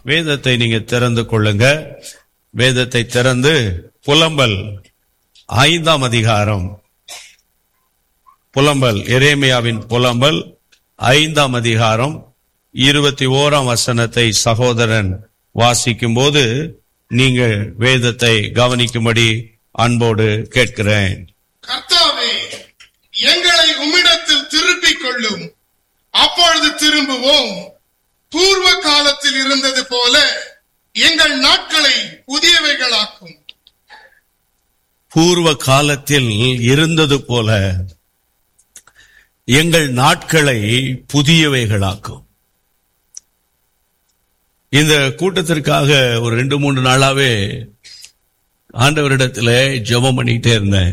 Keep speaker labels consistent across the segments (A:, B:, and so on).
A: வேதத்தை நீங்க திறந்து கொள்ளுங்க வேதத்தை திறந்து புலம்பல் ஐந்தாம் அதிகாரம் புலம்பல் எரேமியாவின் புலம்பல் ஐந்தாம் அதிகாரம் இருபத்தி ஓராம் வசனத்தை சகோதரன் வாசிக்கும் போது நீங்க வேதத்தை கவனிக்கும்படி அன்போடு கேட்கிறேன்
B: கர்த்தாவே எங்களை உம்மிடத்தில் திருப்பிக் கொள்ளும் அப்பொழுது திரும்புவோம் பூர்வ காலத்தில் இருந்தது போல எங்கள் நாட்களை புதியவைகளாக்கும்
A: பூர்வ காலத்தில் இருந்தது போல எங்கள் நாட்களை புதியவைகளாக்கும் இந்த கூட்டத்திற்காக ஒரு ரெண்டு மூணு நாளாவே ஆண்டவரிடத்துல ஜெபம் பண்ணிட்டே இருந்தேன்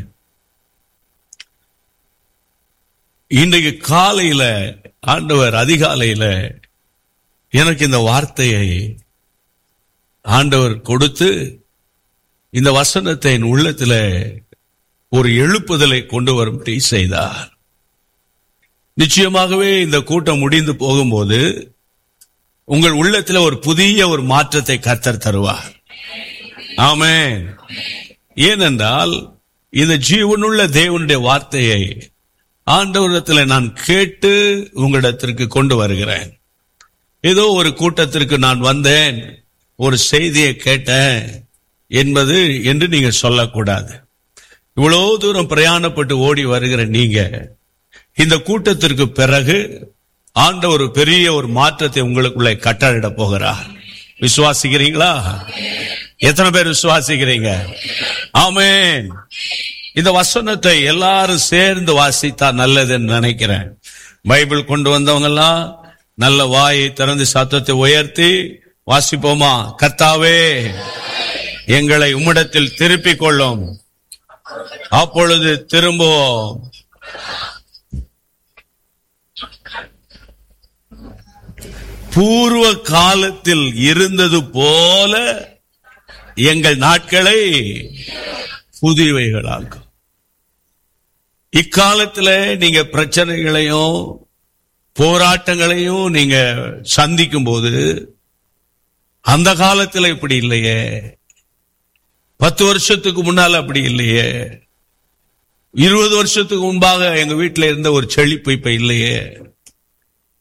A: இன்றைக்கு காலையில ஆண்டவர் அதிகாலையில எனக்கு இந்த வார்த்தையை ஆண்டவர் கொடுத்து இந்த வசனத்தை என் உள்ளத்துல ஒரு எழுப்புதலை கொண்டு வரும்படி செய்தார் நிச்சயமாகவே இந்த கூட்டம் முடிந்து போகும்போது உங்கள் உள்ளத்துல ஒரு புதிய ஒரு மாற்றத்தை கத்தர் தருவார் ஆமென் ஏனென்றால் இந்த ஜீவனுள்ள தேவனுடைய வார்த்தையை ஆண்டவரிடத்தில் நான் கேட்டு உங்களிடத்திற்கு கொண்டு வருகிறேன் ஏதோ ஒரு கூட்டத்திற்கு நான் வந்தேன் ஒரு செய்தியை கேட்டேன் என்பது என்று நீங்க சொல்லக்கூடாது இவ்வளவு தூரம் பிரயாணப்பட்டு ஓடி வருகிற நீங்க இந்த கூட்டத்திற்கு பிறகு ஆண்டவர் ஒரு பெரிய ஒரு மாற்றத்தை உங்களுக்குள்ளே கட்டளிட போகிறார் விசுவாசிக்கிறீங்களா எத்தனை பேர் விசுவாசிக்கிறீங்க ஆமென் இந்த வசனத்தை எல்லாரும் சேர்ந்து வாசித்தா நல்லதுன்னு நினைக்கிறேன் பைபிள் கொண்டு வந்தவங்க எல்லாம் நல்ல வாயை திறந்து சத்தத்தை உயர்த்தி வாசிப்போமா கர்த்தாவே எங்களை உம்மிடத்தில் திருப்பிக் கொள்ளும் அப்பொழுது திரும்புவோம் பூர்வ காலத்தில் இருந்தது போல எங்கள் நாட்களை புதியவைகளாக்கும் இக்காலத்துல நீங்க பிரச்சனைகளையும் போராட்டங்களையும் நீங்க சந்திக்கும் போது அந்த காலத்துல இப்படி இல்லையே பத்து வருஷத்துக்கு முன்னால அப்படி இல்லையே இருபது வருஷத்துக்கு முன்பாக எங்க வீட்டுல இருந்த ஒரு செழிப்பு இப்ப இல்லையே